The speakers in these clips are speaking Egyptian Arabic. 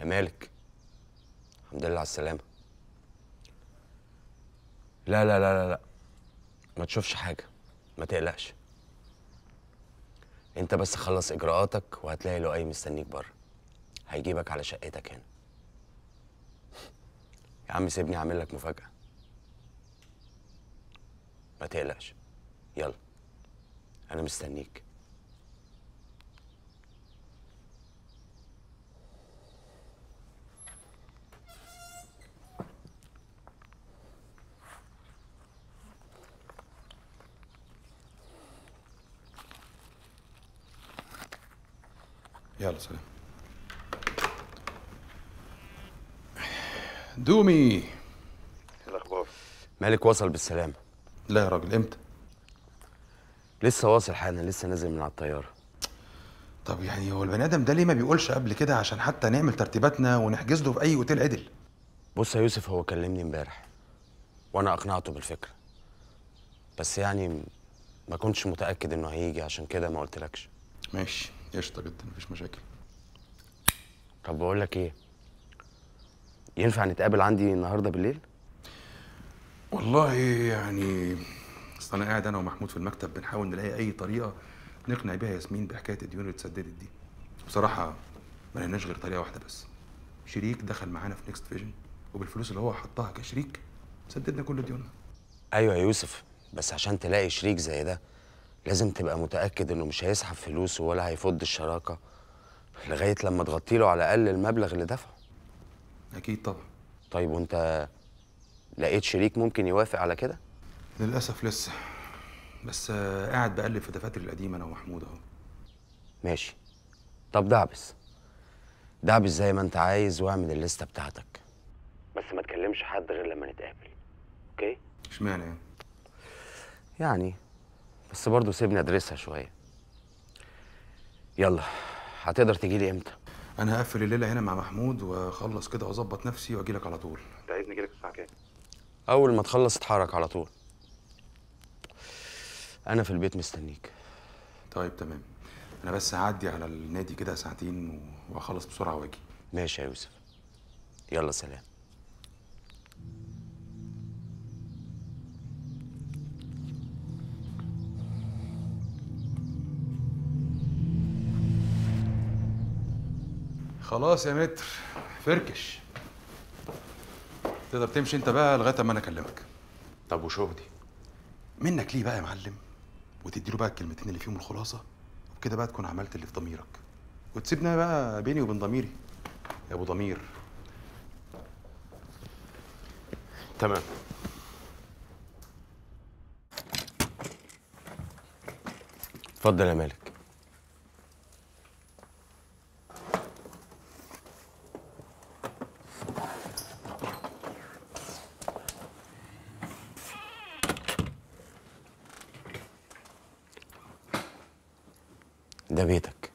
مالك الحمد لله على السلامة لا لا لا لا لا ما تشوفش حاجة ما تقلقش انت بس خلص اجراءاتك وهتلاقي لؤي مستنيك بره هيجيبك على شقتك هنا يا عم سيبني اعمل لك مفاجأة ما تقلقش يلا انا مستنيك يلا سلام دومي ايه الاخبار مالك وصل بالسلامة لا يا راجل امتى لسه واصل حالا لسه نازل من على الطيارة طب يعني هو البني ادم ده ليه ما بيقولش قبل كده عشان حتى نعمل ترتيباتنا ونحجز له في اي اوتيل عدل بص يا يوسف هو كلمني امبارح وانا اقنعته بالفكره بس يعني ما كنتش متاكد انه هيجي عشان كده ما قلتلكش ماشي قشطه جدا مفيش مشاكل طب بقول لك ايه ينفع نتقابل عندي النهارده بالليل والله يعني اصل انا قاعد انا ومحمود في المكتب بنحاول نلاقي اي طريقه نقنع بيها ياسمين بحكايه الديون اللي اتسددت دي بصراحه ما لقيناش غير طريقه واحده بس شريك دخل معانا في نيكست فيجن وبالفلوس اللي هو حطها كشريك سددنا كل ديوننا ايوه يا يوسف بس عشان تلاقي شريك زي ده لازم تبقى متاكد انه مش هيسحب فلوسه ولا هيفض الشراكه لغايه لما تغطي له على الاقل المبلغ اللي دفعه اكيد طبعا طيب وانت لقيت شريك ممكن يوافق على كده للاسف لسه بس آه، قاعد بقلب في دفاتري القديمه انا ومحمود اهو ماشي طب دعبس دعبس زي ما انت عايز واعمل الليسته بتاعتك بس ما تكلمش حد غير لما نتقابل اوكي اشمعنى يعني يعني بس برضه سيبني ادرسها شويه يلا هتقدر تجي لي امتى انا هقفل الليله هنا مع محمود واخلص كده واظبط نفسي واجي لك على طول انت عايزني اجيلك الساعه كام اول ما تخلص اتحرك على طول انا في البيت مستنيك طيب تمام انا بس هعدي على النادي كده ساعتين و- واخلص بسرعه واجي ماشي يا يوسف يلا سلام خلاص يا متر فركش تقدر تمشي انت بقى لغايه اما انا اكلمك طب وشهدي منك ليه بقى يا معلم وتديله بقى الكلمتين اللي فيهم الخلاصه وبكده بقى تكون عملت اللي في ضميرك وتسيبنا بقى بيني وبين ضميري يا ابو ضمير تمام اتفضل يا مالك ده بيتك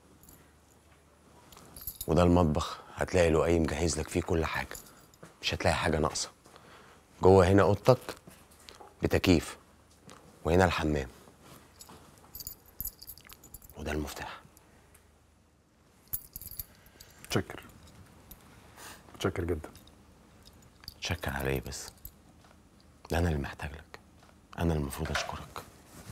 وده المطبخ هتلاقي لؤي مجهز لك فيه كل حاجه مش هتلاقي حاجه ناقصه جوه هنا اوضتك بتكييف وهنا الحمام وده المفتاح متشكر متشكر جدا تشكر على ايه بس ده انا اللي محتاج لك انا اللي المفروض اشكرك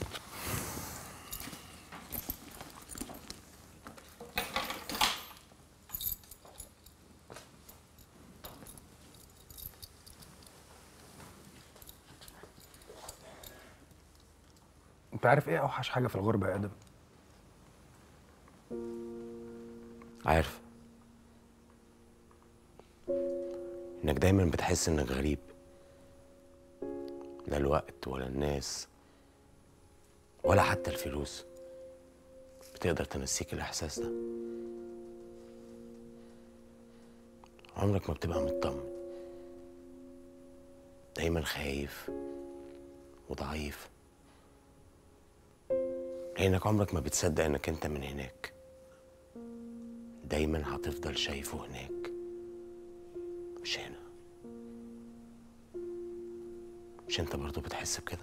انت عارف ايه اوحش حاجه في الغربه يا ادم عارف انك دايما بتحس انك غريب لا الوقت ولا الناس ولا حتى الفلوس بتقدر تنسيك الاحساس ده عمرك ما بتبقى مطمن دايما خايف وضعيف لانك عمرك ما بتصدق انك انت من هناك دايما هتفضل شايفه هناك مش هنا مش انت برضو بتحس بكده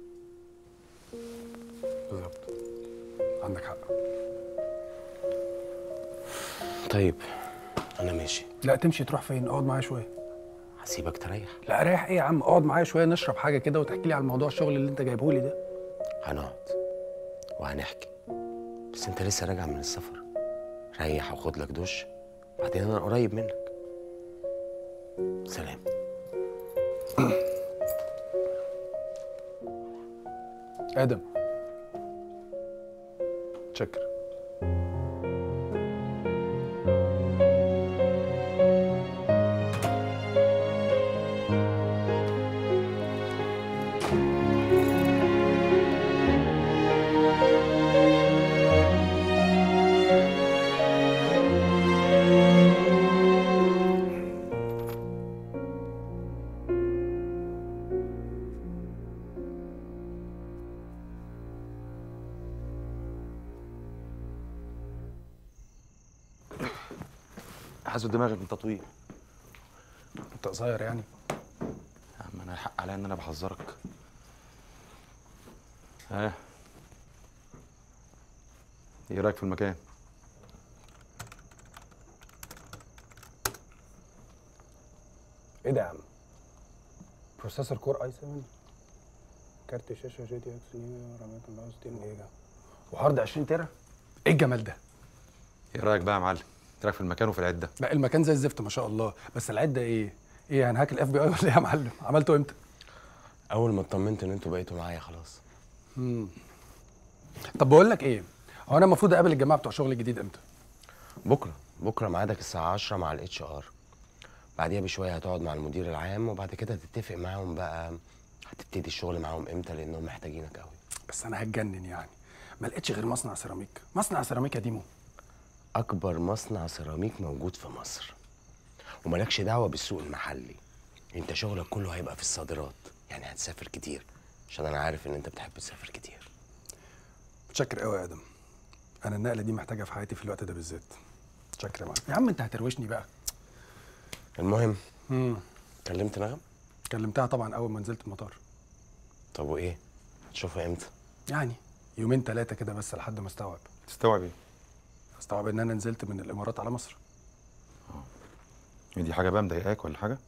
بالظبط عندك حق طيب انا ماشي لا تمشي تروح فين اقعد معايا شويه هسيبك تريح لا ريح ايه يا عم اقعد معايا شويه نشرب حاجه كده وتحكي لي عن موضوع الشغل اللي انت جايبه لي ده هنقعد وهنحكي بس انت لسه راجع من السفر ريح وخد لك دش بعدين انا قريب منك سلام ادم شكر حاسب دماغك من تطوير انت قصير يعني يا عم انا الحق عليا ان انا بحذرك ها ايه رايك في المكان ايه ده يا عم بروسيسور كور اي 7 كارت شاشه جي تي اكس رامات 64 جيجا وهارد 20 تيرا ايه الجمال ده ايه رايك بقى يا معلم ايه رايك في المكان وفي العده بقى المكان زي الزفت ما شاء الله بس العده ايه ايه هنهاك الاف بي اي ولا ايه يا معلم عملته امتى اول ما اطمنت ان انتوا بقيتوا معايا خلاص طب بقول لك ايه هو انا المفروض اقابل الجماعه بتوع شغل الجديد امتى بكره بكره ميعادك الساعه 10 مع الاتش ار بعديها بشويه هتقعد مع المدير العام وبعد كده تتفق معاهم بقى هتبتدي الشغل معاهم امتى لانهم محتاجينك قوي بس انا هتجنن يعني ما لقيتش غير مصنع سيراميك مصنع سيراميك يا ديمو اكبر مصنع سيراميك موجود في مصر وملكش دعوه بالسوق المحلي انت شغلك كله هيبقى في الصادرات يعني هتسافر كتير عشان انا عارف ان انت بتحب تسافر كتير متشكر قوي يا ادم انا النقله دي محتاجها في حياتي في الوقت ده بالذات متشكر يا معلم يا عم انت هتروشني بقى المهم امم كلمت نغم كلمتها طبعا اول ما نزلت المطار طب وايه هتشوفها امتى يعني يومين ثلاثه كده بس لحد ما استوعب تستوعب ايه استوعب ان انا نزلت من الامارات على مصر إيه دي حاجه بقى مضايقاك ولا حاجه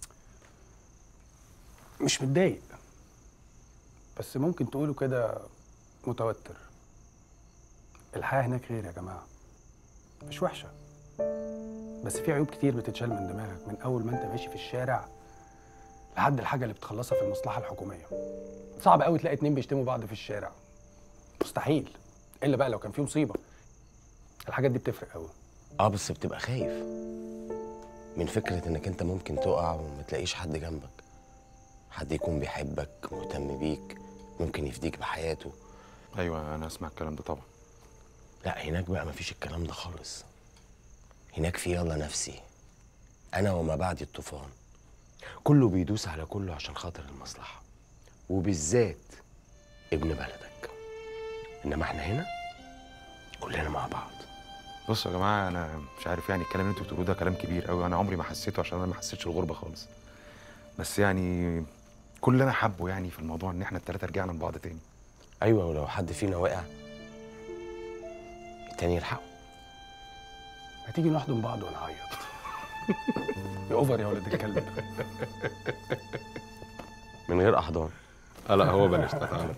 مش متضايق بس ممكن تقولوا كده متوتر الحياة هناك غير يا جماعة مش وحشة بس في عيوب كتير بتتشال من دماغك من أول ما أنت ماشي في الشارع لحد الحاجة اللي بتخلصها في المصلحة الحكومية صعب قوي تلاقي اتنين بيشتموا بعض في الشارع مستحيل إلا بقى لو كان في مصيبة الحاجات دي بتفرق قوي اه بس بتبقى خايف من فكره انك انت ممكن تقع وما تلاقيش حد جنبك حد يكون بيحبك مهتم بيك ممكن يفديك بحياته ايوه انا اسمع الكلام ده طبعا لا هناك بقى مفيش الكلام ده خالص هناك في يلا نفسي انا وما بعد الطوفان كله بيدوس على كله عشان خاطر المصلحه وبالذات ابن بلدك انما احنا هنا كلنا مع بعض بصوا يا جماعه انا مش عارف يعني الكلام اللي انتوا بتقولوه ده كلام كبير قوي انا عمري ما حسيته عشان انا ما حسيتش الغربه خالص بس يعني كل اللي انا حابه يعني في الموضوع ان احنا التلاته رجعنا لبعض تاني ايوه ولو حد فينا وقع التاني يلحقه ما تيجي نحضن بعض ونعيط يا اوفر يا ولد الكلب ده من غير احضان اه لا هو بلاش تعالى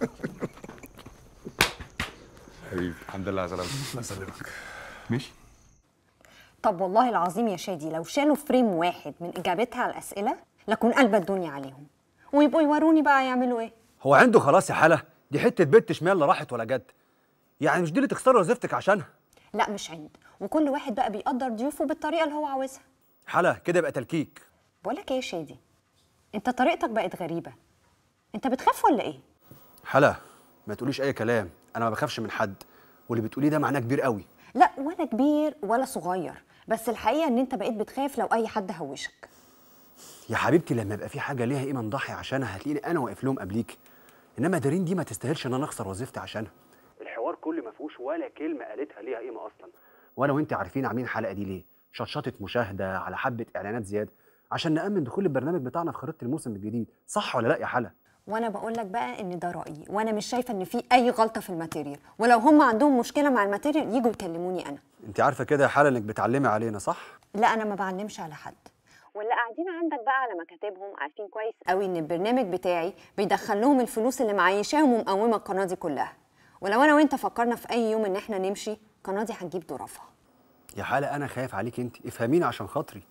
حبيبي الحمد لله على سلامتك الله يسلمك ماشي طب والله العظيم يا شادي لو شالوا فريم واحد من اجابتها على الاسئله لكون قلب الدنيا عليهم ويبقوا يوروني بقى يعملوا ايه هو عنده خلاص يا حلا دي حته بنت شمال لا راحت ولا جت يعني مش دي اللي تخسري وظيفتك عشانها لا مش عند وكل واحد بقى بيقدر ضيوفه بالطريقه اللي هو عاوزها حلا كده يبقى تلكيك بقول لك ايه يا شادي انت طريقتك بقت غريبه انت بتخاف ولا ايه حلا ما تقوليش اي كلام انا ما بخافش من حد واللي بتقوليه ده معناه كبير قوي لا ولا كبير ولا صغير بس الحقيقه ان انت بقيت بتخاف لو اي حد هوشك يا حبيبتي لما يبقى في حاجه ليها قيمه نضحي عشانها هتلاقيني انا واقف لهم قبليك انما دارين دي ما تستاهلش ان انا اخسر وظيفتي عشانها الحوار كله ما فيهوش ولا كلمه قالتها ليها قيمه اصلا وانا وانت عارفين عاملين الحلقه دي ليه شطشطه مشاهده على حبه اعلانات زياده عشان نامن دخول البرنامج بتاعنا في خريطه الموسم الجديد صح ولا لا يا حلا وانا بقول لك بقى ان ده رايي وانا مش شايفه ان في اي غلطه في الماتيريال ولو هم عندهم مشكله مع الماتيريال يجوا يكلموني انا انت عارفه كده يا حلا انك بتعلمي علينا صح لا انا ما بعلمش على حد واللي قاعدين عندك بقى على مكاتبهم عارفين كويس قوي ان البرنامج بتاعي بيدخل لهم الفلوس اللي معيشاهم ومقومه القناه دي كلها ولو انا وانت فكرنا في اي يوم ان احنا نمشي القناه دي هتجيب ظروفها يا حاله انا خايف عليك انت افهميني عشان خاطري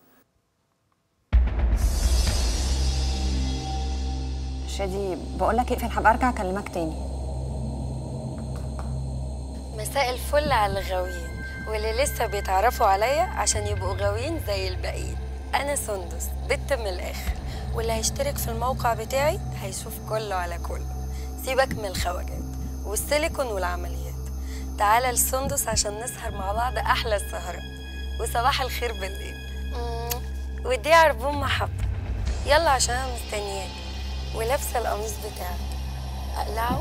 شادي بقول لك اقفل هبقى ارجع اكلمك تاني مساء الفل على الغاويين واللي لسه بيتعرفوا عليا عشان يبقوا غاويين زي الباقيين انا سندس بت من الاخر واللي هيشترك في الموقع بتاعي هيشوف كله على كله سيبك من الخواجات والسيليكون والعمليات تعالى لسندس عشان نسهر مع بعض احلى السهرات وصباح الخير بالليل مم. ودي عربون محبة يلا عشان انا مستنياك ولابسه القميص بتاعك اقلعه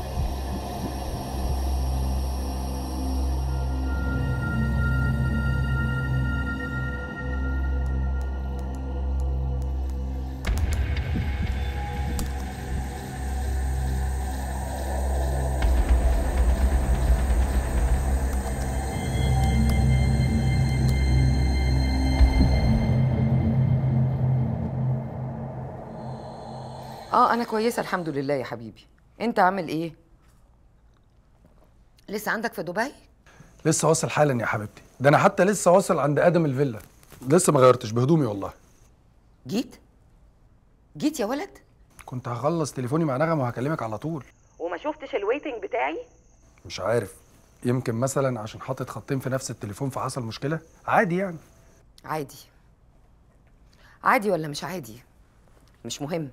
اه انا كويسه الحمد لله يا حبيبي انت عامل ايه لسه عندك في دبي لسه واصل حالا يا حبيبتي ده انا حتى لسه واصل عند ادم الفيلا لسه ما غيرتش بهدومي والله جيت جيت يا ولد كنت هخلص تليفوني مع نغم وهكلمك على طول وما شفتش الويتنج بتاعي مش عارف يمكن مثلا عشان حاطط خطين في نفس التليفون فحصل مشكله عادي يعني عادي عادي ولا مش عادي مش مهم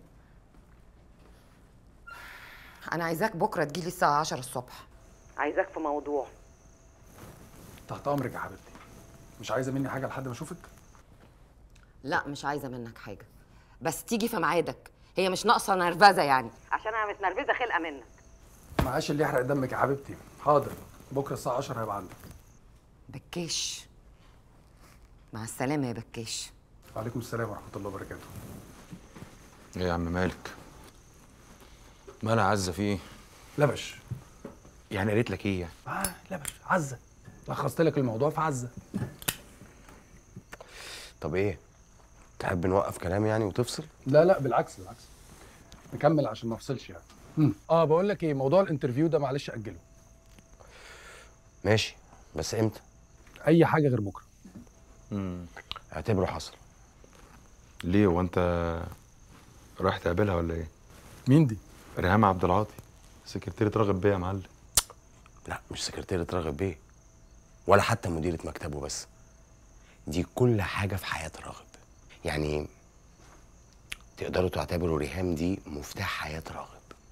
انا عايزاك بكره تجيلي الساعه 10 الصبح عايزاك في موضوع تحت امرك يا حبيبتي مش عايزه مني حاجه لحد ما اشوفك لا مش عايزه منك حاجه بس تيجي في ميعادك هي مش ناقصه نرفزه يعني عشان انا متنرفزه خلقه منك معاش اللي يحرق دمك يا حبيبتي حاضر بكره الساعه 10 هيبقى عندك بكاش مع السلامه يا بكاش وعليكم السلام ورحمه الله وبركاته ايه يا عم مالك مالها عزه في ايه لبش يعني قالت لك ايه يعني اه لبش عزه لخصت لك الموضوع في عزه طب ايه تحب نوقف كلام يعني وتفصل لا لا بالعكس بالعكس نكمل عشان ما افصلش يعني اه بقول لك ايه موضوع الانترفيو ده معلش اجله ماشي بس امتى اي حاجه غير بكره امم اعتبره حصل ليه هو انت رايح تقابلها ولا ايه مين دي ريهام عبد العاطي سكرتيرة راغب بيه يا معلم لا مش سكرتيرة راغب بيه ولا حتى مديرة مكتبه بس دي كل حاجة في حياة راغب يعني تقدروا تعتبروا ريهام دي مفتاح حياة راغب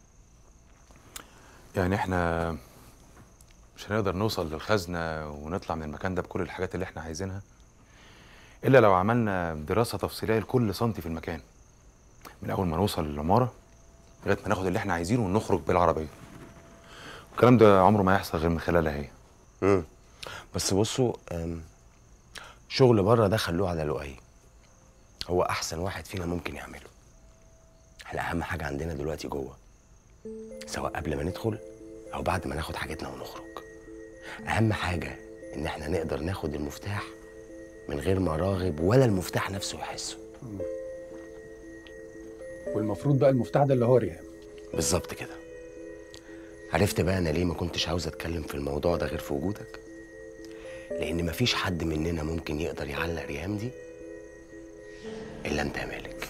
يعني احنا مش هنقدر نوصل للخزنة ونطلع من المكان ده بكل الحاجات اللي احنا عايزينها إلا لو عملنا دراسة تفصيلية لكل سنتي في المكان من أول ما نوصل للعمارة لغاية ما ناخد اللي احنا عايزينه ونخرج بالعربية الكلام ده عمره ما يحصل غير من خلالها هي مم. بس بصوا أم، شغل بره ده خلوه على لؤي هو احسن واحد فينا ممكن يعمله احنا اهم حاجه عندنا دلوقتي جوه سواء قبل ما ندخل او بعد ما ناخد حاجتنا ونخرج اهم حاجه ان احنا نقدر ناخد المفتاح من غير ما راغب ولا المفتاح نفسه يحسه والمفروض بقى المفتاح ده اللي هو ريهام بالظبط كده عرفت بقى انا ليه ما كنتش عاوز اتكلم في الموضوع ده غير في وجودك لان مفيش حد مننا ممكن يقدر يعلق ريهام دي الا انت يا مالك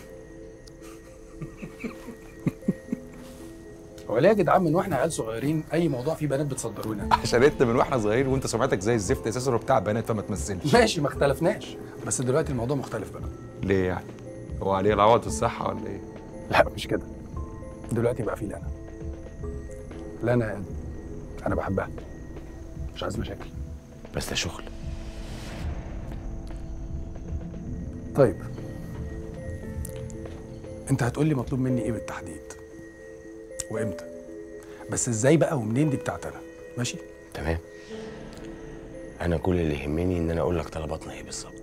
هو ليه يا جدعان من واحنا عيال صغيرين اي موضوع فيه بنات بتصدروا لنا عشان انت من واحنا صغيرين وانت سمعتك زي الزفت اساسا وبتاع بنات فما تمثلش ماشي ما اختلفناش بس دلوقتي الموضوع مختلف بقى ليه يعني؟ هو عليه العوض في الصحة ولا ايه؟ لا مش كده دلوقتي بقى في لنا لنا انا بحبها مش عايز مشاكل بس ده شغل طيب انت هتقول لي مطلوب مني ايه بالتحديد وامتى بس ازاي بقى ومنين دي بتاعت انا ماشي تمام انا كل اللي يهمني ان انا اقول لك طلباتنا ايه بالظبط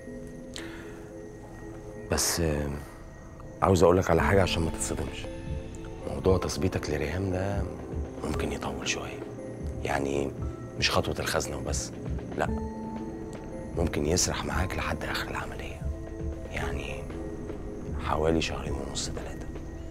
بس آه، عاوز اقول لك على حاجه عشان ما تتصدمش موضوع تظبيطك لريهام ده ممكن يطول شويه يعني مش خطوه الخزنه وبس لا ممكن يسرح معاك لحد اخر العمليه يعني حوالي شهرين ونص ثلاثه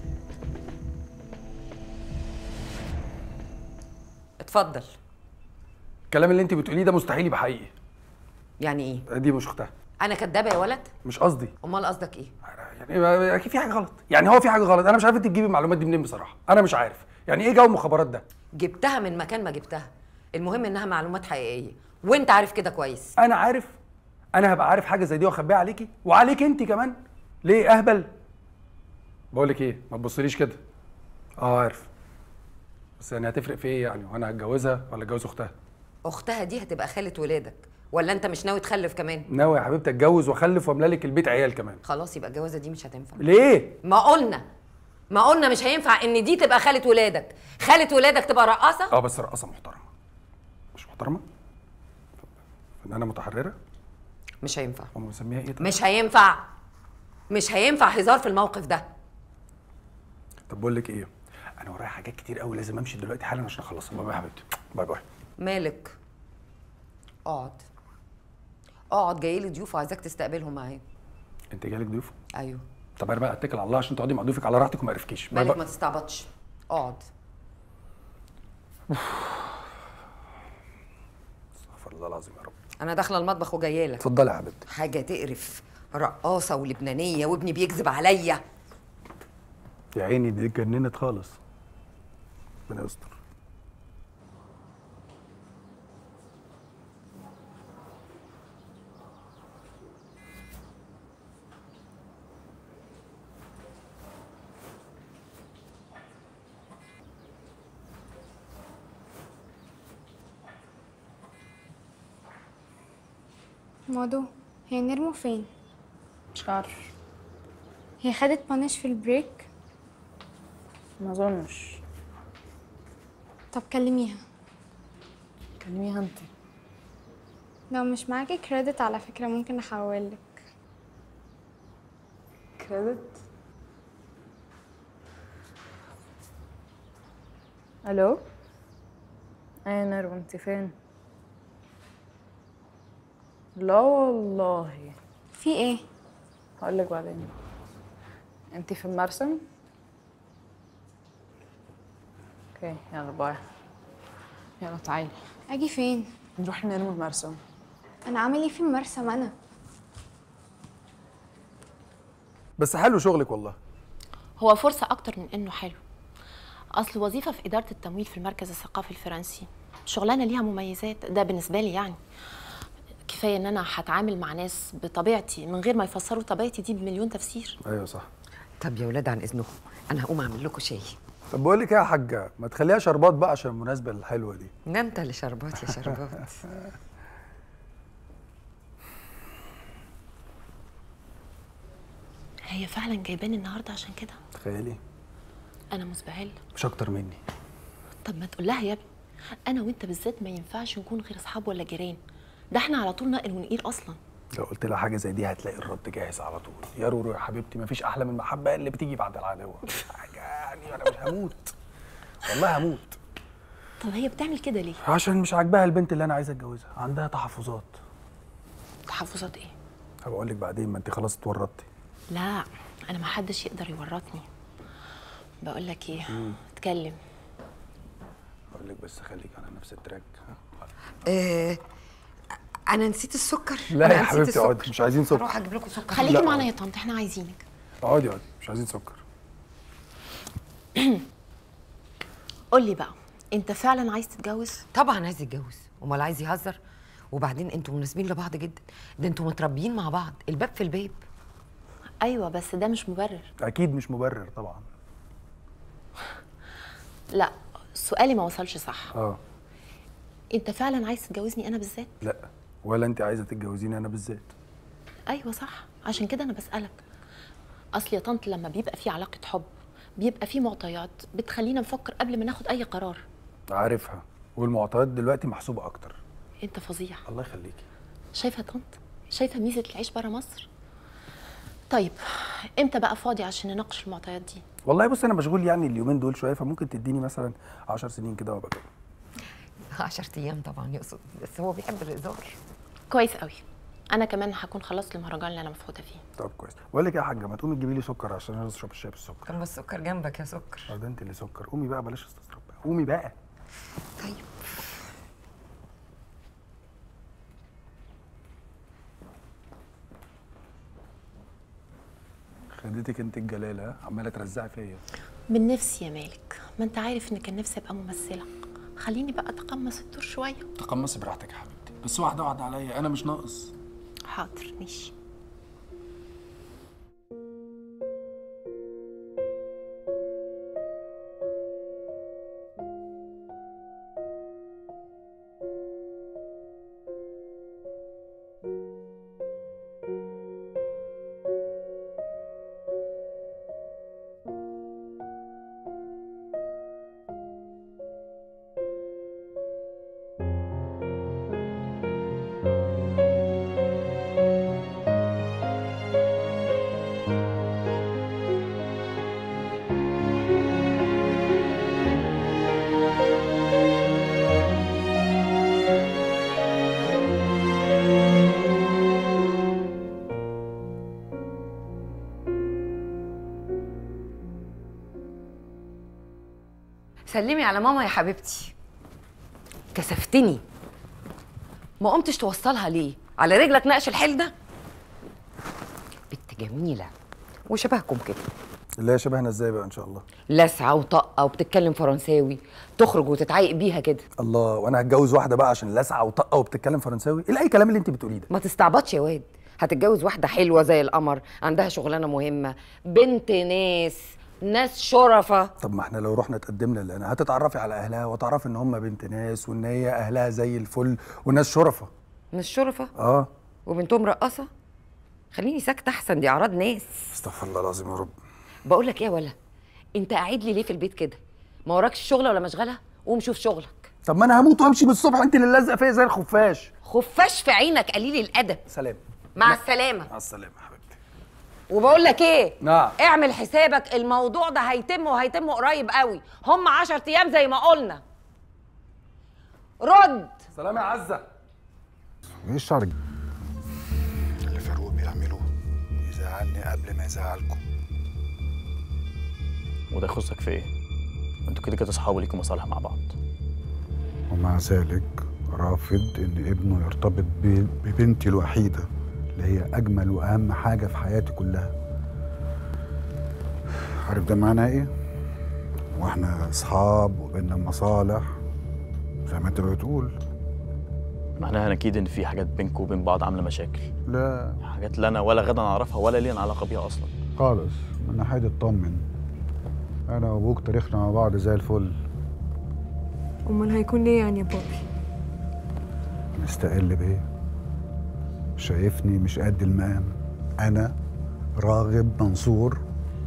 اتفضل الكلام اللي انت بتقوليه ده مستحيل يبقى حقيقي يعني ايه دي مش اختها انا كدابه يا ولد مش قصدي امال قصدك ايه يعني اكيد في حاجه غلط يعني هو في حاجه غلط انا مش عارف انت تجيبي المعلومات دي منين بصراحه انا مش عارف يعني ايه جو المخابرات ده جبتها من مكان ما جبتها المهم انها معلومات حقيقيه وانت عارف كده كويس انا عارف انا هبقى عارف حاجه زي دي واخبيها عليكي وعليك انت كمان ليه اهبل بقول لك ايه ما تبصليش كده اه عارف بس يعني هتفرق في ايه يعني وانا هتجوزها ولا اتجوز اختها اختها دي هتبقى خاله ولادك ولا انت مش ناوي تخلف كمان ناوي يا حبيبتي اتجوز واخلف واملى لك البيت عيال كمان خلاص يبقى الجوازه دي مش هتنفع ليه ما قلنا ما قلنا مش هينفع ان دي تبقى خاله ولادك خاله ولادك تبقى رقاصه اه بس رقاصه محترمه مش محترمه فنانه متحرره مش هينفع هم مسميها ايه طيب؟ مش هينفع مش هينفع هزار في الموقف ده طب بقول لك ايه انا ورايا حاجات كتير قوي لازم امشي دلوقتي حالا عشان اخلصها باي باي يا حبيبتي باي باي مالك اقعد اقعد جاي لي ضيوف وعايزاك تستقبلهم معايا انت جالك ضيوف ايوه طب انا بقى اتكل على الله عشان تقعدي مع ضيوفك على راحتك وما اعرفكيش باي مالك ما باي تستعبطش اقعد استغفر الله العظيم يا رب انا داخله المطبخ وجايه لك اتفضلي يا حبيبتي حاجه تقرف رقاصه ولبنانيه وابني بيكذب عليا يا عيني دي اتجننت خالص ربنا يستر مادو هي نرمو فين؟ مش عارف هي خدت بانش في البريك ما اظنش طب كلميها كلميها انت لو مش معاكي كريدت على فكرة ممكن احولك كريدت الو ايه نرو انت فين لا والله في ايه؟ هقولك بعدين انت في المرسم اوكي يلا باي يلا تعالي اجي فين؟ نروح نرمي المرسم انا عامل ايه في المرسم انا؟ بس حلو شغلك والله هو فرصة أكتر من إنه حلو أصل وظيفة في إدارة التمويل في المركز الثقافي الفرنسي شغلانة ليها مميزات ده بالنسبة لي يعني كفاية إن أنا هتعامل مع ناس بطبيعتي من غير ما يفسروا طبيعتي دي بمليون تفسير ايوه صح طب يا ولاد عن اذنكم انا هقوم اعمل لكم شاي طب بقول لك ايه يا حاجه ما تخليها شربات بقى عشان المناسبه الحلوه دي ده انت اللي شربات يا شربات هي فعلا جايباني النهاردة عشان كده تخيلي أنا مسبهل مش اكتر مني طب ما تقول لها يا ابني أنا وأنت بالذات ما ينفعش نكون غير أصحاب ولا جيران ده إحنا على طول نقل ونقيل أصلا لو قلت لها حاجه زي دي هتلاقي الرد جاهز على طول يا رورو يا حبيبتي مفيش احلى من المحبه اللي بتيجي بعد العداوه حاجه يعني انا مش هموت والله هموت طب هي بتعمل كده ليه؟ عشان مش عاجباها البنت اللي انا عايز اتجوزها عندها تحفظات تحفظات إيه؟ هبقول لك بعدين ما انت خلاص اتورطتي لا انا ما حدش يقدر يورطني بقول لك ايه اتكلم هقول لك بس خليك على نفس التراك ها؟ آه انا نسيت السكر لا أنا يا نسيت حبيبتي السكر. اقعدي مش عايزين سكر اروح اجيب لكم سكر خليكي لا. معانا يا طنط احنا عايزينك اقعدي اقعدي مش عايزين سكر قول لي بقى انت فعلا عايز تتجوز طبعا عايز يتجوز امال عايز يهزر وبعدين انتوا مناسبين لبعض جدا ده انتوا متربيين مع بعض الباب في الباب ايوه بس ده مش مبرر اكيد مش مبرر طبعا لا سؤالي ما وصلش صح اه انت فعلا عايز تتجوزني انا بالذات لا ولا انت عايزه تتجوزيني انا بالذات ايوه صح عشان كده انا بسالك اصل يا طنط لما بيبقى في علاقه حب بيبقى في معطيات بتخلينا نفكر قبل ما ناخد اي قرار عارفها والمعطيات دلوقتي محسوبه اكتر انت فظيع الله يخليكي شايفه يا طنط شايفه ميزه العيش بره مصر طيب امتى بقى فاضي عشان نناقش المعطيات دي والله بص انا مشغول يعني اليومين دول شويه فممكن تديني مثلا 10 سنين كده وابقى كده 10 ايام طبعا يقصد بس هو بيحب الهزار كويس قوي انا كمان هكون خلصت المهرجان اللي انا مفقوده فيه طب كويس بقول لك ايه يا حاجه ما تقومي تجيبي لي سكر عشان انا اشرب الشاي بالسكر كان بس السكر جنبك يا سكر اه ده انت اللي سكر قومي بقى بلاش استظراف بقى قومي بقى طيب خدتك انت الجلاله ها؟ عماله ترزعي فيا من نفسي يا مالك ما انت عارف ان كان نفسي ابقى ممثله خليني بقى اتقمص الدور شويه تقمصي براحتك يا حبيبتي بس واحده واحده عليا انا مش ناقص حاضر ماشي سلمي على ماما يا حبيبتي كسفتني ما قمتش توصلها ليه على رجلك نقش الحيل ده بنت جميله وشبهكم كده اللي هي شبهنا ازاي بقى ان شاء الله لاسعه وطاقه وبتتكلم فرنساوي تخرج وتتعايق بيها كده الله وانا هتجوز واحده بقى عشان لاسعه وطقه وبتتكلم فرنساوي ايه اي كلام اللي انت بتقوليه ده ما تستعبطش يا واد هتتجوز واحده حلوه زي القمر عندها شغلانه مهمه بنت ناس ناس شرفة طب ما احنا لو رحنا اتقدمنا لنا هتتعرفي على اهلها وتعرفي ان هم بنت ناس وان هي اهلها زي الفل وناس شرفه مش شرفة اه وبنتهم رقاصة خليني ساكتة أحسن دي أعراض ناس استغفر الله العظيم يا رب بقول لك إيه يا ولا أنت قاعد لي ليه في البيت كده ما وراكش شغلة ولا مشغلة قوم شوف شغلك طب ما انا هموت وامشي بالصبح انت اللي لازقه فيا زي الخفاش خفاش في عينك قليل الأدب سلام مع السلامة مع السلامه يا حبيبتي وبقول لك ايه نعم. اعمل حسابك الموضوع ده هيتم وهيتم قريب قوي هم 10 ايام زي ما قلنا رد سلام يا عزه ايه الشعر اللي فاروق بيعمله يزعلني قبل ما يزعلكم وده يخصك في ايه؟ انتوا كده كده اصحاب وليكوا مصالح مع بعض ومع ذلك رافض ان ابنه يرتبط ب- ببنتي الوحيده اللي هي اجمل واهم حاجه في حياتي كلها عارف ده معناه ايه واحنا اصحاب وبيننا مصالح زي ما انت بتقول معناها اكيد ان في حاجات بينكوا وبين بعض عامله مشاكل لا حاجات لا انا ولا غدا نعرفها ولا لينا علاقه بيها اصلا خالص من ناحيه اطمن انا وابوك تاريخنا مع بعض زي الفل امال هيكون ليه يعني يا بابي مستقل بيه شايفني مش قد المقام انا راغب منصور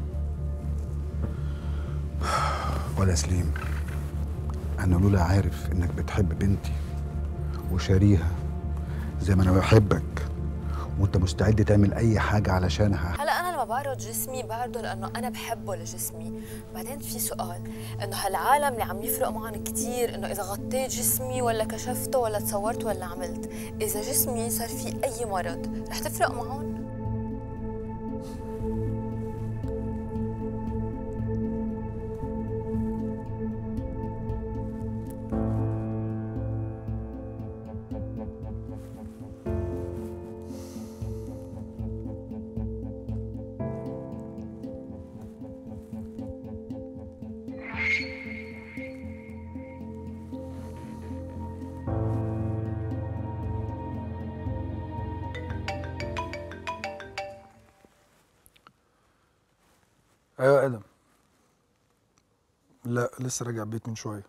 ولا سليم انا لولا عارف انك بتحب بنتي وشاريها زي ما انا بحبك وانت مستعد تعمل اي حاجه علشانها هلا انا لما بعرض جسمي بعرضه لانه انا بحبه لجسمي بعدين في سؤال انه هالعالم اللي عم يفرق معهم كتير انه اذا غطيت جسمي ولا كشفته ولا تصورت ولا عملت اذا جسمي صار فيه اي مرض رح تفرق معهم ايوه يا ادم لا لسه راجع البيت من شويه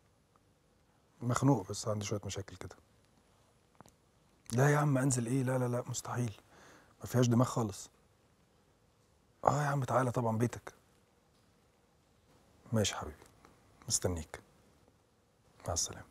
مخنوق بس عندي شويه مشاكل كده لا يا عم انزل ايه لا لا لا مستحيل ما فيهاش دماغ خالص اه يا عم تعالى طبعا بيتك ماشي حبيبي مستنيك مع السلامه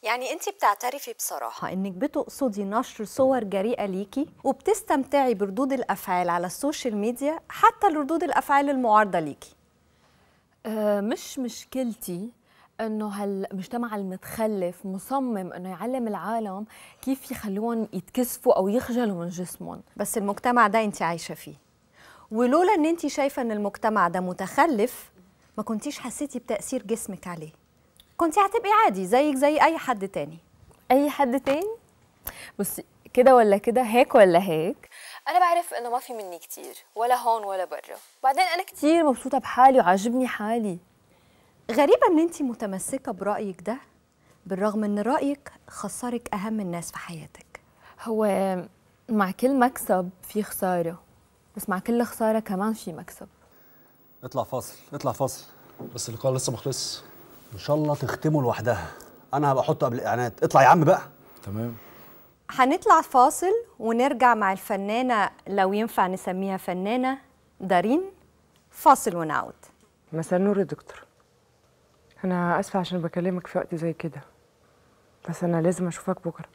يعني انت بتعترفي بصراحة انك بتقصدي نشر صور جريئة ليكي وبتستمتعي بردود الافعال على السوشيال ميديا حتى ردود الافعال المعارضة ليكي آه مش مشكلتي انه هالمجتمع المتخلف مصمم انه يعلم العالم كيف يخلوهم يتكسفوا او يخجلوا من جسمهم بس المجتمع ده انت عايشة فيه ولولا ان انت شايفة ان المجتمع ده متخلف ما كنتيش حسيتي بتأثير جسمك عليه كنتي هتبقي عادي زيك زي اي حد تاني اي حد تاني بس كده ولا كده هيك ولا هيك انا بعرف انه ما في مني كتير ولا هون ولا برا بعدين انا كتير مبسوطه بحالي وعاجبني حالي غريبة ان انت متمسكة برأيك ده بالرغم ان رأيك خسرك اهم الناس في حياتك هو مع كل مكسب في خساره بس مع كل خساره كمان في مكسب اطلع فاصل اطلع فاصل بس اللقاء لسه ما خلصش ان شاء الله تختمه لوحدها انا هبقى احطه قبل الاعلانات اطلع يا عم بقى تمام هنطلع فاصل ونرجع مع الفنانة لو ينفع نسميها فنانة دارين فاصل ونعود مساء النور يا دكتور انا اسفه عشان بكلمك في وقت زي كده بس انا لازم اشوفك بكره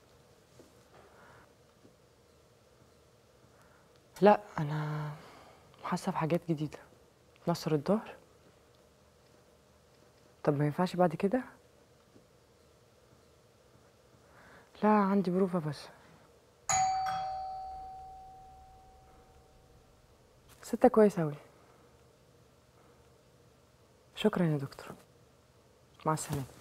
لا انا حاسه بحاجات جديده نصر الظهر طب ما ينفعش بعد كده لا عندي بروفه بس ستة كويس أوي شكرا يا دكتور مع السلامة